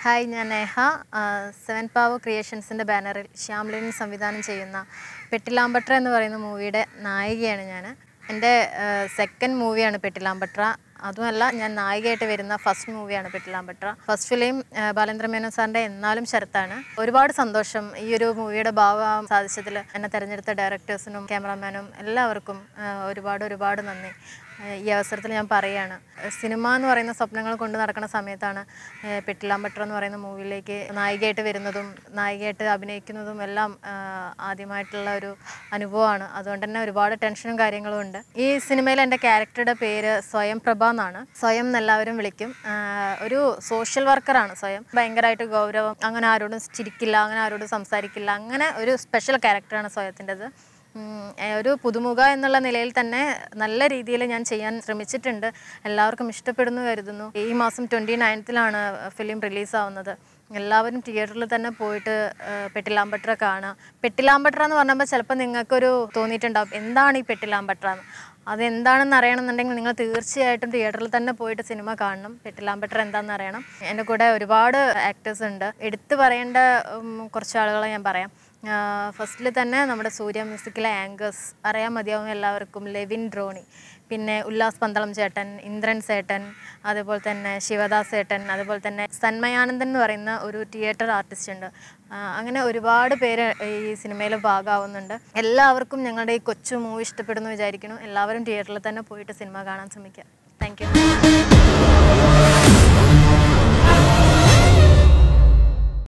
hi ഞാൻ നേഹ ആ, seven പാവോ ക്രിയേഷൻസിൻ്റെ ബാനറിൽ ശ്യാംലിനി സംവിധാനം ചെയ്യുന്ന പെട്ടിലാമ്പട്ര എന്ന് പറയുന്ന മൂവിയുടെ നായികയാണ് ഞാൻ എൻ്റെ സെക്കൻഡ് മൂവിയാണ് പെട്ടിലാമ്പട്ര അതുമല്ല ഞാൻ നായികയായിട്ട് വരുന്ന ഫസ്റ്റ് മൂവിയാണ് പെട്ടിലാമ്പട്ര ഫസ്റ്റ് ഫിലിം ബാലേന്ദ്ര മേനോൻ സാറിൻ്റെ എന്നാലും ശരത്താണ് ഒരുപാട് സന്തോഷം ഈ ഒരു മൂവിയുടെ ഭാഗമാകാൻ സാധിച്ചതിൽ എന്നെ തിരഞ്ഞെടുത്ത ഡയറക്ടേഴ്സിനും ക്യാമറാമാനും എല്ലാവർക്കും ആ, ഒരുപാട് ഒരുപാട് നന്ദി ഏഹ് ഈ അവസരത്തിൽ ഞാൻ പറയുകയാണ് സിനിമ എന്ന് പറയുന്ന സ്വപ്നങ്ങൾ കൊണ്ട് നടക്കുന്ന സമയത്താണ് ഏഹ് പെട്ടിലാമ്പട്ര എന്ന് പറയുന്ന മൂവിയിലേക്ക് നായികയായിട്ട് വരുന്നതും നായികയായിട്ട് അഭിനയിക്കുന്നതും എല്ലാം ആഹ് ആദ്യമായിട്ടുള്ള ഒരു അനുഭവമാണ് അതുകൊണ്ട് തന്നെ ഒരുപാട് ടെൻഷനും കാര്യങ്ങളും ഉണ്ട് ഈ സിനിമയിൽ എൻ്റെ ക്യാരക്ടറുടെ പേര് സ്വയം പ്രഭ എന്നാണ് സ്വയം എന്നെല്ലാവരും വിളിക്കും ആഹ് ഒരു സോഷ്യൽ വർക്കറാണ് സ്വയം ഭയങ്കരമായിട്ട് ഗൗരവം അങ്ങനെ ആരോടും ചിരിക്കില്ല അങ്ങനെ ആരോടും സംസാരിക്കില്ല അങ്ങനെ ഒരു സ്പെഷ്യൽ ക്യാരക്ടറാണ് സ്വയത്തിൻ്റെത് ഉം, ഏ, ഒരു പുതുമുഖ എന്നുള്ള നിലയിൽ തന്നെ നല്ല രീതിയിൽ ഞാൻ ചെയ്യാൻ ശ്രമിച്ചിട്ടുണ്ട് എല്ലാവർക്കും ഇഷ്ടപ്പെടുന്നു കരുതുന്നു ഈ മാസം ട്വൻറ്റി നയൻത്തിലാണ് ഫിലിം റിലീസാവുന്നത് എല്ലാവരും തിയേറ്ററിൽ തന്നെ പോയിട്ട് ഏ, പെട്ടിലാമ്പട്ര കാണുക പെട്ടിലാമ്പട്ര എന്ന് പറഞ്ഞപ്പോൾ ചിലപ്പോൾ നിങ്ങൾക്കൊരു തോന്നിയിട്ടുണ്ടാവും എന്താണ് ഈ പെട്ടിലാമ്പട്ര എന്ന് അതെന്താണെന്ന് അറിയണമെന്നുണ്ടെങ്കിൽ നിങ്ങൾ തീർച്ചയായിട്ടും തിയേറ്ററിൽ തന്നെ പോയിട്ട് സിനിമ കാണണം പെട്ടിലാമ്പട്ര എന്താണെന്ന് അറിയണം എൻ്റെ കൂടെ ഒരുപാട് ആക്ടേഴ്സ് ഉണ്ട് എടുത്തു പറയേണ്ട ഉം, കുറച്ച് ആളുകളെ ഞാൻ പറയാം ഫസ്റ്റിൽ തന്നെ നമ്മുടെ സൂര്യ മ്യൂസിക്കിലെ ആങ്കേഴ്സ് അറിയാൻ മതിയാവും എല്ലാവർക്കും ലെവിൻ ഡ്രോണി പിന്നെ ഉല്ലാസ് പന്തളം ചേട്ടൻ ഇന്ദ്രൻ സേട്ടൻ അതുപോലെ തന്നെ ശിവദാസ് ചേട്ടൻ അതുപോലെ തന്നെ സന്മയാനന്ദൻ എന്ന് പറയുന്ന ഒരു തിയേറ്റർ ആർട്ടിസ്റ്റ് ഉണ്ട് ആ, അങ്ങനെ ഒരുപാട് പേര് ഈ സിനിമയിൽ ഭാഗമാവുന്നുണ്ട് എല്ലാവർക്കും ഞങ്ങളുടെ ഈ കൊച്ചു മൂവി ഇഷ്ടപ്പെടുന്നു വിചാരിക്കുന്നു എല്ലാവരും തിയേറ്ററിൽ തന്നെ പോയിട്ട് സിനിമ കാണാൻ ശ്രമിക്കുക താങ്ക് യു